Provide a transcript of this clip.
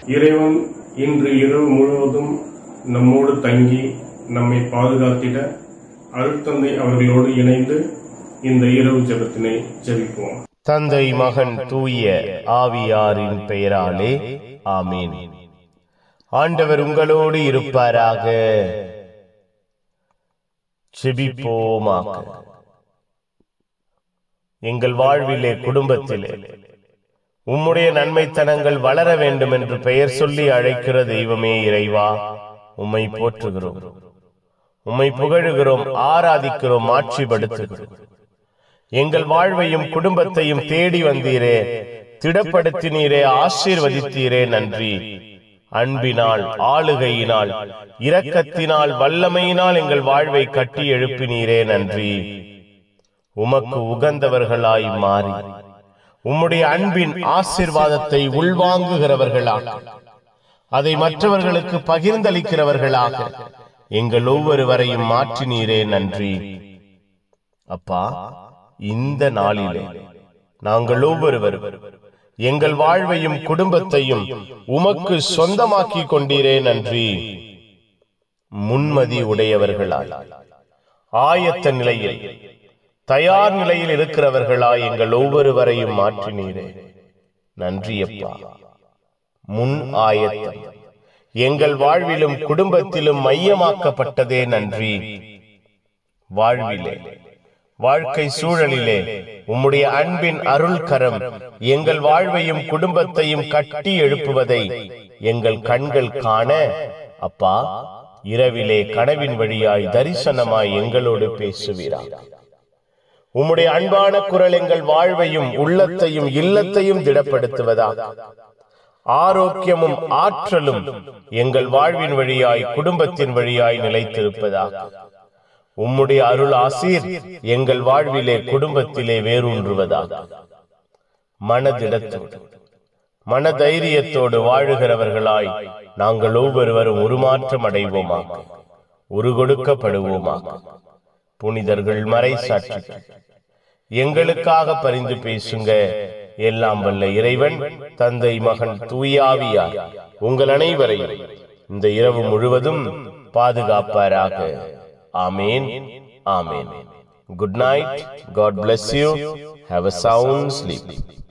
இறைவன் இன்று இரவு முழுவதும் நம்மோடு தங்கி நம்மை பாதுகாத்திட அருட்தந்தை அவர்களோடு இணைந்து இந்த இரவு ஜெபத்தினை ஜெபிப்போம் தந்தை மகன் தூய ஆவியாரின் பெயராலே ஆமீன் ஆண்டவர் உங்களோடு இருப்பாராக செபிப்போமாக எங்கள் வாழ்விலே குடும்பத்திலே உம்முடைய நன்மைத்தனங்கள் வளர வேண்டும் என்று பெயர் சொல்லி அழைக்கிற தெய்வமே இறைவா உம்மை போற்றுகிறோம் உம்மை புகழுகிறோம் ஆராதிக்கிறோம் ஆட்சிப்படுத்துகிறோம் எங்கள் வாழ்வையும் குடும்பத்தையும் தேடி வந்தீரே திடப்படுத்தினீரே ஆசீர்வதித்தீரே நன்றி அன்பினால் ஆளுகையினால் இரக்கத்தினால் வல்லமையினால் எங்கள் வாழ்வை கட்டி எழுப்பினீரே நன்றி உமக்கு உகந்தவர்களாய் மாறி உம்முடைய அன்பின் ஆசீர்வாதத்தை உள்வாங்குகிறவர்களாக அதை மற்றவர்களுக்கு பகிர்ந்தளிக்கிறவர்களாக எங்கள் ஒவ்வொருவரையும் மாற்றினீரே நன்றி அப்பா இந்த நாளிலே நாங்கள் ஒவ்வொருவரும் எங்கள் வாழ்வையும் குடும்பத்தையும் உமக்கு சொந்தமாக்கி கொண்டீரே நன்றி முன்மதி உடையவர்களாய் ஆயத்த நிலையில் தயார் நிலையில் இருக்கிறவர்களாய் எங்கள் ஒவ்வொருவரையும் மாற்றினீரே நன்றி அப்பா முன் ஆயத்தம் எங்கள் வாழ்விலும் குடும்பத்திலும் மையமாக்கப்பட்டதே நன்றி வாழ்விலே வாழ்க்கை சூழலிலே உம்முடைய அன்பின் அருள் கரம் எங்கள் வாழ்வையும் குடும்பத்தையும் கட்டி எழுப்புவதை எங்கள் கண்கள் காண அப்பா இரவிலே கனவின் வழியாய் தரிசனமாய் எங்களோடு பேசுவீராக உம்முடைய அன்பான குரல் எங்கள் வாழ்வையும் உள்ளத்தையும் இல்லத்தையும் திடப்படுத்துவதாக ஆரோக்கியமும் ஆற்றலும் எங்கள் வாழ்வின் வழியாய் குடும்பத்தின் வழியாய் நிலைத்திருப்பதாக உம்முடைய அருள் ஆசீர் எங்கள் வாழ்விலே குடும்பத்திலே வேரூன்றுவதாக மனதிடத்தோடு மனதைரியத்தோடு வாழுகிறவர்களாய் நாங்கள் ஒவ்வொருவரும் உருமாற்றம் அடைவோமாக உருகொடுக்கப்படுவோமாக புனிதர்கள் மறை சாட்சி எங்களுக்காக பரிந்து பேசுங்க எல்லாம் வல்ல இறைவன் தந்தை மகன் தூயாவியார் உங்கள் அனைவரையும் இந்த இரவு முழுவதும் பாதுகாப்பாராக amen amen good night God bless you have a sound sleep